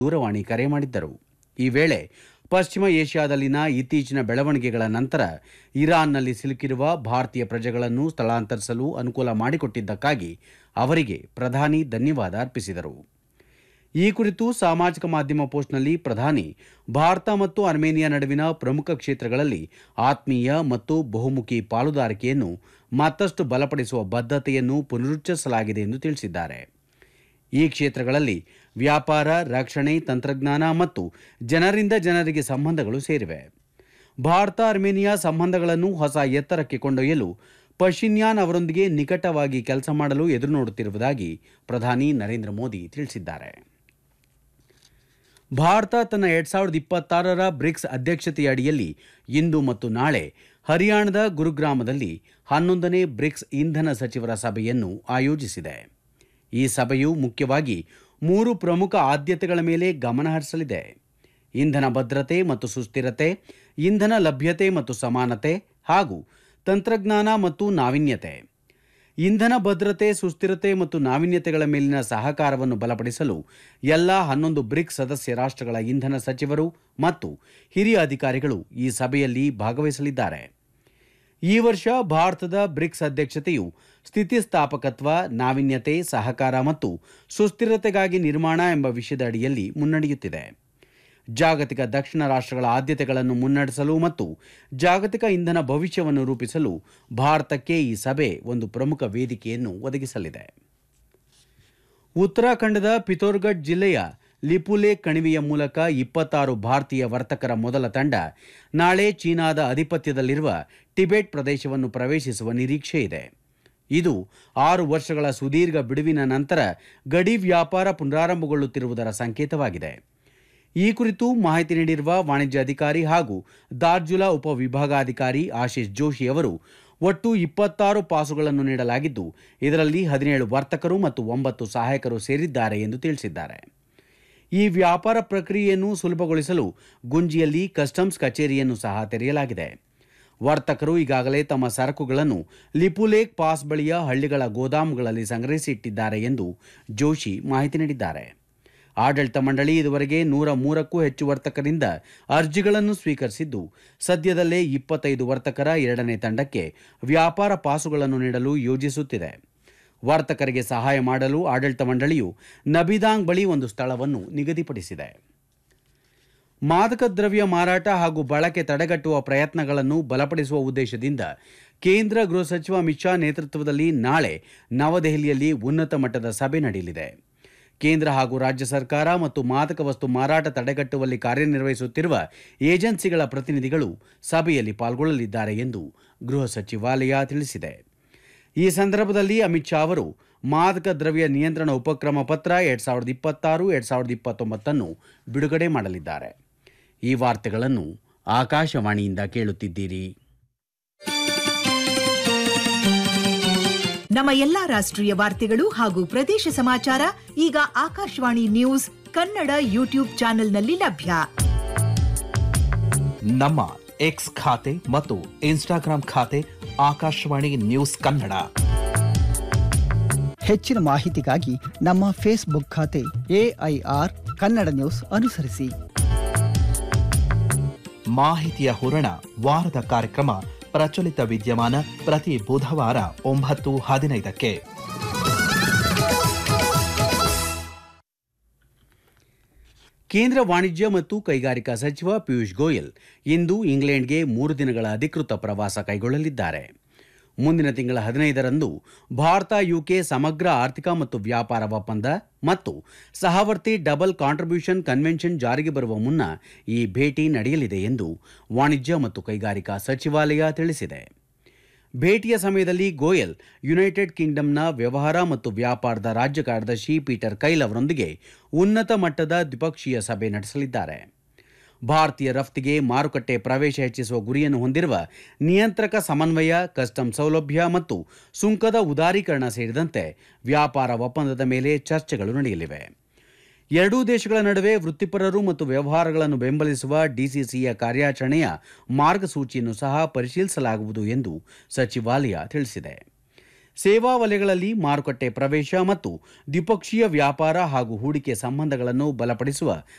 ದೂರವಾಣಿ ಕರೆ ಮಾಡಿದ್ದರು ಈ ವೇಳೆ ಪಶ್ಚಿಮ ಏಷ್ಯಾದಲ್ಲಿನ ಇತ್ತೀಚಿನ ಬೆಳವಣಿಗೆಗಳ ನಂತರ ಇರಾನ್ನಲ್ಲಿ ಸಿಲುಕಿರುವ ಭಾರತೀಯ ಪ್ರಜೆಗಳನ್ನು ಸ್ಥಳಾಂತರಿಸಲು ಅನುಕೂಲ ಮಾಡಿಕೊಟ್ಟಿದ್ದಕ್ಕಾಗಿ ಅವರಿಗೆ ಪ್ರಧಾನಿ ಧನ್ಯವಾದ ಅರ್ಪಿಸಿದರು ಈ ಕುರಿತು ಸಾಮಾಜಿಕ ಮಾಧ್ಯಮ ಪೋಸ್ಟ್ನಲ್ಲಿ ಪ್ರಧಾನಿ ಭಾರತ ಮತ್ತು ಅರ್ಮೇನಿಯಾ ನಡುವಿನ ಪ್ರಮುಖ ಕ್ಷೇತ್ರಗಳಲ್ಲಿ ಆತ್ಮೀಯ ಮತ್ತು ಬಹುಮುಖಿ ಪಾಲುದಾರಿಕೆಯನ್ನು ಮತ್ತಷ್ಟು ಬಲಪಡಿಸುವ ಬದ್ಧತೆಯನ್ನು ಪುನರುಚ್ಚರಿಸಲಾಗಿದೆ ಎಂದು ತಿಳಿಸಿದ್ದಾರೆ ಈ ಕ್ಷೇತ್ರಗಳಲ್ಲಿ ವ್ಯಾಪಾರ ರಕ್ಷಣೆ ತಂತ್ರಜ್ಞಾನ ಮತ್ತು ಜನರಿಂದ ಜನರಿಗೆ ಸಂಬಂಧಗಳು ಸೇರಿವೆ ಭಾರತ ಅರ್ಮೇನಿಯಾ ಸಂಬಂಧಗಳನ್ನು ಹೊಸ ಎತ್ತರಕ್ಕೆ ಕೊಂಡೊಯ್ಯಲು ಪಶಿನ್ಯಾನ್ ಅವರೊಂದಿಗೆ ನಿಕಟವಾಗಿ ಕೆಲಸ ಮಾಡಲು ಎದುರು ನೋಡುತ್ತಿರುವುದಾಗಿ ಪ್ರಧಾನಿ ನರೇಂದ್ರ ಮೋದಿ ತಿಳಿಸಿದ್ದಾರೆ ಭಾರತ ತನ್ನ ಎರಡ್ ಸಾವಿರದ ಇಪ್ಪತ್ತಾರರ ಬ್ರಿಕ್ಸ್ ಅಧ್ಯಕ್ಷತೆಯ ಅಡಿಯಲ್ಲಿ ಇಂದು ಮತ್ತು ನಾಳೆ ಹರಿಯಾಣದ ಗುರುಗ್ರಾಮದಲ್ಲಿ ಹನ್ನೊಂದನೇ ಬ್ರಿಕ್ಸ್ ಇಂಧನ ಸಚಿವರ ಸಭೆಯನ್ನು ಆಯೋಜಿಸಿದೆ ಈ ಸಭೆಯು ಮುಖ್ಯವಾಗಿ ಮೂರು ಪ್ರಮುಖ ಆದ್ಯತೆಗಳ ಮೇಲೆ ಗಮನ ಹರಿಸಲಿದೆ ಇಂಧನ ಭದ್ರತೆ ಮತ್ತು ಸುಸ್ಥಿರತೆ ಇಂಧನ ಲಭ್ಯತೆ ಮತ್ತು ಸಮಾನತೆ ಹಾಗೂ ತಂತ್ರಜ್ಞಾನ ಮತ್ತು ನಾವೀನ್ಯತೆ ಇಂಧನ ಭದ್ರತೆ ಸುಸ್ಥಿರತೆ ಮತ್ತು ನಾವೀನ್ಯತೆಗಳ ಮೇಲಿನ ಸಹಕಾರವನ್ನು ಬಲಪಡಿಸಲು ಎಲ್ಲ ಹನ್ನೊಂದು ಬ್ರಿಕ್ಸ್ ಸದಸ್ಯ ರಾಷ್ಟ್ರಗಳ ಇಂಧನ ಸಚಿವರು ಮತ್ತು ಹಿರಿಯ ಅಧಿಕಾರಿಗಳು ಈ ಸಭೆಯಲ್ಲಿ ಭಾಗವಹಿಸಲಿದ್ದಾರೆ ಈ ವರ್ಷ ಭಾರತದ ಬ್ರಿಕ್ಸ್ ಅಧ್ಯಕ್ಷತೆಯು ಸ್ಥಿತಿಸ್ಥಾಪಕತ್ವ ನಾವೀನ್ಯತೆ ಸಹಕಾರ ಮತ್ತು ಸುಸ್ಥಿರತೆಗಾಗಿ ನಿರ್ಮಾಣ ಎಂಬ ವಿಷಯದ ಅಡಿಯಲ್ಲಿ ಮುನ್ನಡೆಯುತ್ತಿದೆ ಜಾಗತಿಕ ದಕ್ಷಿಣ ರಾಷ್ಟ್ರಗಳ ಆದ್ಯತೆಗಳನ್ನು ಮುನ್ನಡೆಸಲು ಮತ್ತು ಜಾಗತಿಕ ಇಂಧನ ಭವಿಷ್ಯವನ್ನು ರೂಪಿಸಲು ಭಾರತಕ್ಕೆ ಈ ಸಭೆ ಒಂದು ಪ್ರಮುಖ ವೇದಿಕೆಯನ್ನು ಒದಗಿಸಲಿದೆ ಉತ್ತರಾಖಂಡದ ಪಿಥೋರ್ಗಢ್ ಜಿಲ್ಲೆಯ ಲಿಪುಲೆ ಕಣಿವೆಯ ಮೂಲಕ ಇಪ್ಪತ್ತಾರು ಭಾರತೀಯ ವರ್ತಕರ ಮೊದಲ ತಂಡ ನಾಳೆ ಚೀನಾದ ಅಧಿಪತ್ಯದಲ್ಲಿರುವ ಟಿಬೆಟ್ ಪ್ರದೇಶವನ್ನು ಪ್ರವೇಶಿಸುವ ನಿರೀಕ್ಷೆ ಇದೆ ಇದು ಆರು ವರ್ಷಗಳ ಸುದೀರ್ಘ ಬಿಡುವಿನ ನಂತರ ಗಡಿ ವ್ಯಾಪಾರ ಪುನರಾರಂಭಗೊಳ್ಳುತ್ತಿರುವುದರ ಸಂಕೇತವಾಗಿದೆ ಈ ಕುರಿತು ಮಾಹಿತಿ ನೀಡಿರುವ ವಾಣಿಜ್ಯ ಅಧಿಕಾರಿ ಹಾಗೂ ದಾರ್ಜುಲಾ ಉಪವಿಭಾಗಾಧಿಕಾರಿ ಆಶೀಶ್ ಜೋಶಿ ಅವರು ಒಟ್ಟು ಇಪ್ಪತ್ತಾರು ಪಾಸುಗಳನ್ನು ನೀಡಲಾಗಿದ್ದು ಇದರಲ್ಲಿ ಹದಿನೇಳು ವರ್ತಕರು ಮತ್ತು ಒಂಬತ್ತು ಸಹಾಯಕರು ಸೇರಿದ್ದಾರೆ ಎಂದು ತಿಳಿಸಿದ್ದಾರೆ ಈ ವ್ಯಾಪಾರ ಪ್ರಕ್ರಿಯೆಯನ್ನು ಸುಲಭಗೊಳಿಸಲು ಗುಂಜಿಯಲ್ಲಿ ಕಸ್ಟಮ್ಸ್ ಕಚೇರಿಯನ್ನು ಸಹ ತೆರೆಯಲಾಗಿದೆ ವರ್ತಕರು ಈಗಾಗಲೇ ತಮ್ಮ ಸರಕುಗಳನ್ನು ಲಿಪುಲೇಕ್ ಪಾಸ್ ಬಳಿಯ ಹಳ್ಳಿಗಳ ಗೋದಾಮುಗಳಲ್ಲಿ ಸಂಗ್ರಹಿಸಿಟ್ಟಿದ್ದಾರೆ ಎಂದು ಜೋಶಿ ಮಾಹಿತಿ ನೀಡಿದ್ದಾರೆ ಆಡಳಿತ ಮಂಡಳಿ ಇದುವರೆಗೆ ನೂರ ಮೂರಕ್ಕೂ ಹೆಚ್ಚು ವರ್ತಕರಿಂದ ಅರ್ಜಿಗಳನ್ನು ಸ್ವೀಕರಿಸಿದ್ದು ಸದ್ಯದಲ್ಲೇ ಇಪ್ಪತ್ತೈದು ವರ್ತಕರ ಎರಡನೇ ತಂಡಕ್ಕೆ ವ್ಯಾಪಾರ ಪಾಸುಗಳನ್ನು ನೀಡಲು ಯೋಜಿಸುತ್ತಿದೆ ವರ್ತಕರಿಗೆ ಸಹಾಯ ಮಾಡಲು ಆಡಳಿತ ಮಂಡಳಿಯು ನಬಿದಾಂಗ್ ಬಳಿ ಒಂದು ಸ್ಥಳವನ್ನು ನಿಗದಿಪಡಿಸಿದೆ ಮಾದಕ ದ್ರವ್ಯ ಮಾರಾಟ ಹಾಗೂ ಬಳಕೆ ತಡೆಗಟ್ಟುವ ಪ್ರಯತ್ನಗಳನ್ನು ಬಲಪಡಿಸುವ ಉದ್ದೇಶದಿಂದ ಕೇಂದ್ರ ಗೃಹ ಸಚಿವ ಅಮಿತ್ ಶಾ ನೇತೃತ್ವದಲ್ಲಿ ನಾಳೆ ನವದೆಹಲಿಯಲ್ಲಿ ಉನ್ನತ ಮಟ್ಟದ ಸಭೆ ನಡೆಯಲಿದೆ ಕೇಂದ್ರ ಹಾಗೂ ರಾಜ್ಯ ಸರ್ಕಾರ ಮತ್ತು ಮಾದಕ ವಸ್ತು ಮಾರಾಟ ತಡೆಗಟ್ಟುವಲ್ಲಿ ಕಾರ್ಯನಿರ್ವಹಿಸುತ್ತಿರುವ ಏಜೆನ್ಸಿಗಳ ಪ್ರತಿನಿಧಿಗಳು ಸಭೆಯಲ್ಲಿ ಪಾಲ್ಗೊಳ್ಳಲಿದ್ದಾರೆ ಎಂದು ಗೃಹ ಸಚಿವಾಲಯ ತಿಳಿಸಿದೆ ಈ ಸಂದರ್ಭದಲ್ಲಿ ಅಮಿತ್ ಶಾ ಅವರು ಮಾದಕ ದ್ರವ್ಯ ನಿಯಂತ್ರಣ ಉಪಕ್ರಮ ಪತ್ರ ಎರಡ್ ಸಾವಿರದ ಇಪ್ಪತ್ತಾರು ಎರಡ್ ಸಾವಿರದ ಇಪ್ಪತ್ತೊಂಬತ್ತನ್ನು ಬಿಡುಗಡೆ ಮಾಡಲಿದ್ದಾರೆ ಈ ವಾರ್ತೆಗಳನ್ನು ಆಕಾಶವಾಣಿಯಿಂದ ಕೇಳುತ್ತಿದ್ದೀರಿ ನಮ್ಮ ಎಲ್ಲಾ ರಾಷ್ಟ್ರೀಯ ವಾರ್ತೆಗಳು ಹಾಗೂ ಪ್ರದೇಶ ಸಮಾಚಾರ ಈಗ ಆಕಾಶವಾಣಿ ನ್ಯೂಸ್ ಕನ್ನಡ ಯೂಟ್ಯೂಬ್ ಚಾನೆಲ್ನಲ್ಲಿ ಲಭ್ಯ ನಮ್ಮ ಎಕ್ಸ್ ಖಾತೆ ಮತ್ತು ಇನ್ಸ್ಟಾಗ್ರಾಂ ಖಾತೆ ಆಕಾಶವಾಣಿ ನ್ಯೂಸ್ ಕನ್ನಡ ಹೆಚ್ಚಿನ ಮಾಹಿತಿಗಾಗಿ ನಮ್ಮ ಫೇಸ್ಬುಕ್ ಖಾತೆ ಎಐಆರ್ ಕನ್ನಡ ನ್ಯೂಸ್ ಅನುಸರಿಸಿ ಮಾಹಿತಿಯ ಹೂರಣ ವಾರದ ಕಾರ್ಯಕ್ರಮ ಪ್ರಚಲಿತ ವಿದ್ಯಮಾನ ಪ್ರತಿ ಬುಧವಾರ ಒಂಬತ್ತು ಹದಿನೈದಕ್ಕೆ ಕೇಂದ್ರ ವಾಣಿಜ್ಯ ಮತ್ತು ಕೈಗಾರಿಕಾ ಸಚಿವ ಪಿಯೂಷ್ ಗೋಯಲ್ ಇಂದು ಇಂಗ್ಲೆಂಡ್ಗೆ ಮೂರು ದಿನಗಳ ಅಧಿಕೃತ ಪ್ರವಾಸ ಕೈಗೊಳ್ಳಲಿದ್ದಾರೆ ಮುಂದಿನ ತಿಂಗಳ ಹದಿನೈದರಂದು ಭಾರತ ಯುಕೆ ಸಮಗ್ರ ಆರ್ಥಿಕ ಮತ್ತು ವ್ಯಾಪಾರ ಒಪ್ಪಂದ ಮತ್ತು ಸಹವರ್ತಿ ಡಬಲ್ ಕಾಂಟ್ರಿಬ್ಯೂಷನ್ ಕನ್ವೆನ್ಷನ್ ಜಾರಿಗೆ ಬರುವ ಮುನ್ನ ಈ ಭೇಟಿ ನಡೆಯಲಿದೆ ಎಂದು ವಾಣಿಜ್ಯ ಮತ್ತು ಕೈಗಾರಿಕಾ ಸಚಿವಾಲಯ ತಿಳಿಸಿದೆ ಭೇಟಿಯ ಸಮಯದಲ್ಲಿ ಗೋಯಲ್ ಯುನೈಟೆಡ್ ಕಿಂಗ್ಡಮ್ನ ವ್ಯವಹಾರ ಮತ್ತು ವ್ಯಾಪಾರದ ರಾಜ್ಯ ಕಾರ್ಯದರ್ಶಿ ಪೀಟರ್ ಕೈಲ್ ಅವರೊಂದಿಗೆ ಉನ್ನತ ಮಟ್ಟದ ದ್ವಿಪಕ್ಷೀಯ ಸಭೆ ನಡೆಸಲಿದ್ದಾರೆ ಭಾರತೀಯ ರಫ್ತಿಗೆ ಮಾರುಕಟ್ಟೆ ಪ್ರವೇಶ ಹೆಚ್ಚಿಸುವ ಗುರಿಯನ್ನು ಹೊಂದಿರುವ ನಿಯಂತ್ರಕ ಸಮನ್ವಯ ಕಸ್ಟಮ್ ಸೌಲಭ್ಯ ಮತ್ತು ಸುಂಕದ ಉದಾರೀಕರಣ ಸೇರಿದಂತೆ ವ್ಯಾಪಾರ ಒಪ್ಪಂದದ ಮೇಲೆ ಚರ್ಚೆಗಳು ನಡೆಯಲಿವೆ ಎರಡೂ ದೇಶಗಳ ನಡುವೆ ವೃತ್ತಿಪರರು ಮತ್ತು ವ್ಯವಹಾರಗಳನ್ನು ಬೆಂಬಲಿಸುವ ಡಿಸಿಸಿಯ ಕಾರ್ಯಾಚರಣೆಯ ಮಾರ್ಗಸೂಚಿಯನ್ನು ಸಹ ಪರಿಶೀಲಿಸಲಾಗುವುದು ಎಂದು ಸಚಿವಾಲಯ ತಿಳಿಸಿದೆ ಸೇವಾ ವಲಯಗಳಲ್ಲಿ ಮಾರುಕಟ್ಟೆ ಪ್ರವೇಶ ಮತ್ತು ದ್ವಿಪಕ್ಷೀಯ ವ್ಯಾಪಾರ ಹಾಗೂ ಹೂಡಿಕೆ ಸಂಬಂಧಗಳನ್ನು ಬಲಪಡಿಸುವ